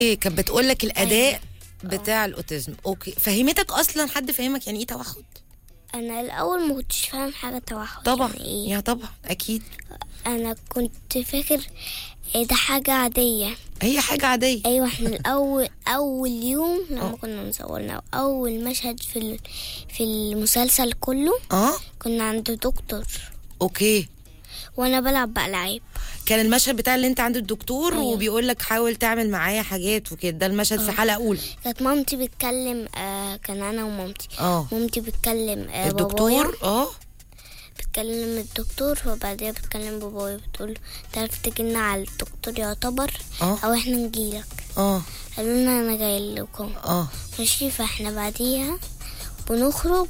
إيه كانت بتقول لك الاداء بتاع الاوتيزم اوكي فهمتك اصلا حد فهمك يعني ايه توحد انا الاول ما كنتش فاهم حاجه توحد طبعا يعني ايه يا طبعا اكيد انا كنت فاكر إيه ده حاجه عاديه هي حاجه عاديه ايوه احنا الاول اول يوم آه. لما كنا مصورنا اول مشهد في ال- في المسلسل كله اه كنا عند دكتور اوكي وانا بلعب بألعاب كان المشهد بتاع اللي انت عند الدكتور أيوة. وبيقول لك حاول تعمل معايا حاجات وكده ده المشهد في حلقه اولى كانت مامتي بتكلم آه كان انا ومامتي اه مامتي بتكلم آه بابايا الدكتور اه بتكلم الدكتور وبعدها بتكلم بابايا بتقول تعرف تجينا على الدكتور يعتبر اه او احنا نجيلك اه قالوا لنا انا جاي لكم اه ماشي فاحنا بعديها بنخرج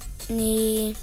ن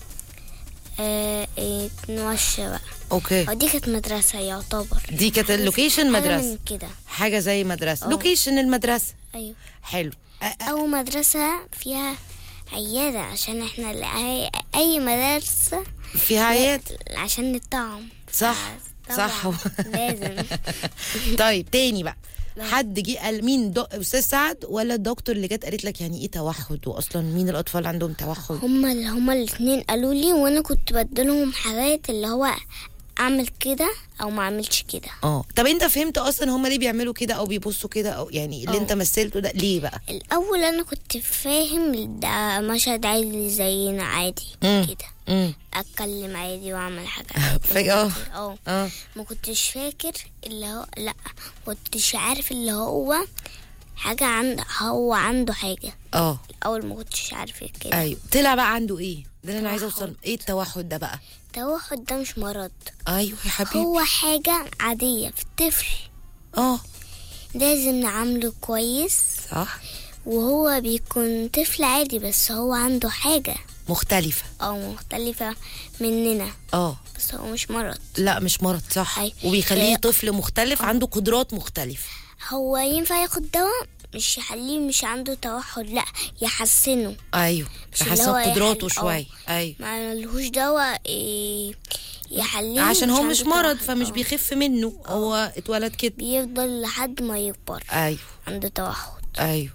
آه إيه نوشى بقى اوكي أو دي كانت مدرسة يعتبر دي كانت اللوكيشن حاجة مدرسه من كده حاجه زي مدرسه اه. لوكيشن المدرسه أيوة حلو أ- أ- أو مدرسة فيها عيادة عشان احنا ال- أي, أي مدرسة فيها عياد عشان نطعم صح طبعاً، صح لازم طيب تاني بقى حد جه قال مين دو... استاذ سعد ولا الدكتور اللي جت قالت لك يعني ايه توحد واصلا مين الاطفال عندهم توحد هما اللي هما الاتنين قالوا لي وانا كنت بدلهم حاجات اللي هو اعمل كده او ما اعملش كده اه طب انت فهمت اصلا هم ليه بيعملوا كده او بيبصوا كده او يعني اللي اه. انت مثلته ده ليه بقى الاول انا كنت فاهم ده مشهد عادي زينا عادي مم. كده امم اتكلم عادي واعمل حاجات فجاه اه اه ما كنتش فاكر اللي هو لا ما كنتش عارف اللي هو حاجة عنده هو عنده حاجة اه الأول ما كنتش عارف كده ايوه طلع بقى عنده ايه ده اللي انا عايزه توحد. اوصل ايه التوحد ده بقى التوحد ده مش مرض ايوه يا حبيبي هو حاجة عادية في الطفل اه لازم نعامله كويس صح وهو بيكون طفل عادي بس هو عنده حاجة مختلفه أو مختلفة مننا اه بس هو مش مرض لا مش مرض صح أي. وبيخليه آه. طفل مختلف عنده قدرات مختلفة هو ينفع ياخد دواء مش يخليه مش عنده توحد لا يحسنه ايوه مش اللي يحسن هو قدراته يحل- شويه ايوه ما لهوش دواء إيه يحليه عشان هو عنده مش مرض توحد. فمش آه. بيخف منه هو اتولد كده بيفضل لحد ما يكبر ايوه عنده توحد ايوه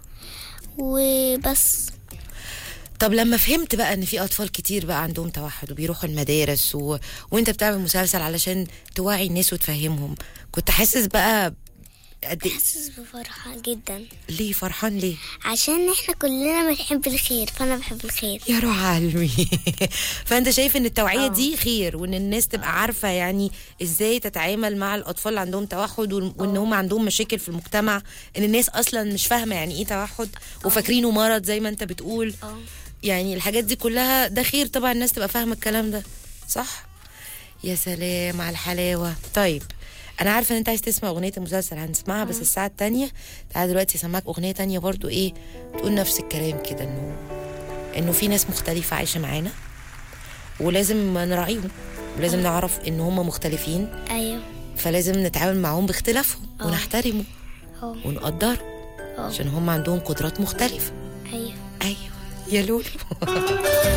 وبس طب لما فهمت بقى ان في اطفال كتير بقى عندهم توحد وبيروحوا المدارس و... وانت بتعمل مسلسل علشان توعي الناس وتفهمهم كنت حاسس بقى قد إيه؟ حاسس بفرحة جدا ليه فرحان ليه عشان احنا كلنا بنحب الخير فانا بحب الخير يا روح قلبي فانت شايف ان التوعيه آه. دي خير وان الناس تبقى عارفه يعني ازاي تتعامل مع الاطفال اللي عندهم توحد وال- وان هم عندهم مشاكل في المجتمع ان الناس اصلا مش فاهمه يعني ايه توحد وفاكرينه مرض زي ما انت بتقول اه يعني الحاجات دي كلها ده خير طبعا الناس تبقى فاهمه الكلام ده صح يا سلام على الحلاوه طيب انا عارفه ان انت عايز تسمع اغنيه المسلسل هنسمعها بس الساعه التانية تعالى دلوقتي اسمعك اغنيه تانية برضو ايه تقول نفس الكلام كده انه انه في ناس مختلفه عايشه معانا ولازم نراعيهم ولازم نعرف ان هم مختلفين ايوه فلازم نتعامل معاهم باختلافهم اه. ونحترمه اه ونقدره اه عشان هم عندهم قدرات مختلفه ايوه ايوه يا لولو